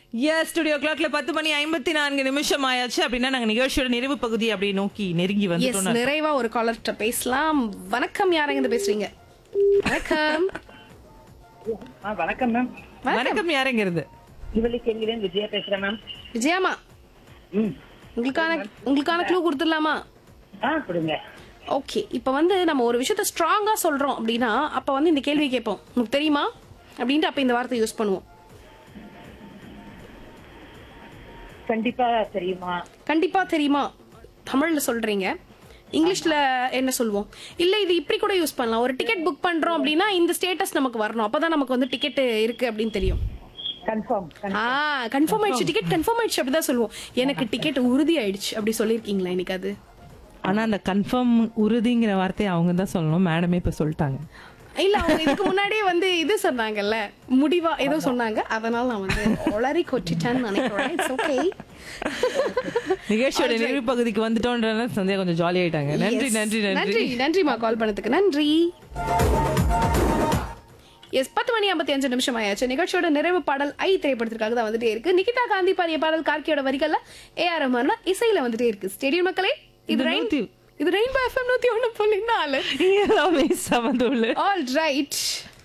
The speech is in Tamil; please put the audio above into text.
எஸ் ஸ்டுடியோ கிளாக்ல பத்து மணி ஐம்பத்தி நான்கு நிமிஷம் ஆயாச்சு அப்படின்னா நாங்க நிகழ்ச்சியோட நிறைவு பகுதி அப்படி நோக்கி நெருங்கி எஸ் வந்துட்டோம் நிறைவா ஒரு காலர்கிட்ட பேசலாம் வணக்கம் யாருங்க இருந்து பேசுறீங்க வணக்கம் ஆ வணக்கம் மேம் வணக்கம் யாருங்கிறது இவளி கேள்வியிலேருந்து விஜயா பேசுறேன் மேம் விஜயாமா ம் உங்களுக்கான உங்களுக்கான க்ளூ கொடுத்துடலாமா ஆ கொடுங்க ஓகே இப்போ வந்து நம்ம ஒரு விஷயத்த ஸ்ட்ராங்கா சொல்றோம் அப்படின்னா அப்ப வந்து இந்த கேள்வி கேட்போம் உங்களுக்கு தெரியுமா அப்படின்ட்டு அப்ப இந்த வார்த்தை யூஸ் பண்ணுவோம் கண்டிப்பா தெரியுமா கண்டிப்பா தெரியுமா தமிழ்ல சொல்றீங்க இங்கிலீஷ்ல என்ன சொல்லுவோம் இல்ல இது இப்படி கூட யூஸ் பண்ணலாம் ஒரு டிக்கெட் புக் பண்றோம் அப்படின்னா இந்த ஸ்டேட்டஸ் நமக்கு வரணும் அப்பதான் நமக்கு வந்து டிக்கெட் இருக்கு அப்படின்னு தெரியும் கன்ஃபார்ம் ஆ கன்ஃபார்ம் ஆயிடுச்சு டிக்கெட் கன்ஃபார்ம் ஆயிடுச்சு அப்படிதான் சொல்லுவோம் எனக்கு டிக்கெட் உறுதி ஆயிடுச்சு அப்படி சொல்லிருக்கீங்களா இன்னைக்கு அது ஆனா அந்த கன்ஃபார்ம் உறுதிங்கிற வார்த்தையை அவங்க தான் சொல்லணும் மேடமே இப்ப சொல்லிட்டாங்க இல்ல அவங்க இதுக்கு முன்னாடியே வந்து இது சொன்னாங்கல்ல முடிவா ஏதோ சொன்னாங்க அதனால நான் வந்து ஒளரி கொட்டிட்டேன்னு நினைக்கிறேன் இட்ஸ் ஓகே நிகழ்ச்சியோட நிறைவு பகுதிக்கு வந்துட்டோன்றத சந்தியா கொஞ்சம் ஜாலி ஆயிட்டாங்க நன்றி நன்றி நன்றி நன்றி நன்றிமா கால் பண்ணதுக்கு நன்றி எஸ் பத்து மணி ஐம்பத்தி அஞ்சு நிமிஷம் ஆயாச்சு நிகழ்ச்சியோட நிறைவு பாடல் ஐ திரைப்படத்திற்காக தான் வந்துட்டே இருக்கு நிகிதா காந்தி பாடிய பாடல் கார்கியோட வரிகள்ல ஏ ஆர் ரஹ்மான் இசையில வந்துட்டே இருக்கு ஸ்டேடியம் மக்களே இது இது ரெயின் நூத்தி- இது ரெயின்போ எஃப்எம் நூத்தி ஒண்ணு புள்ளி நாலு எல்லாமே சமந்துள்ள ஆல் ரைட்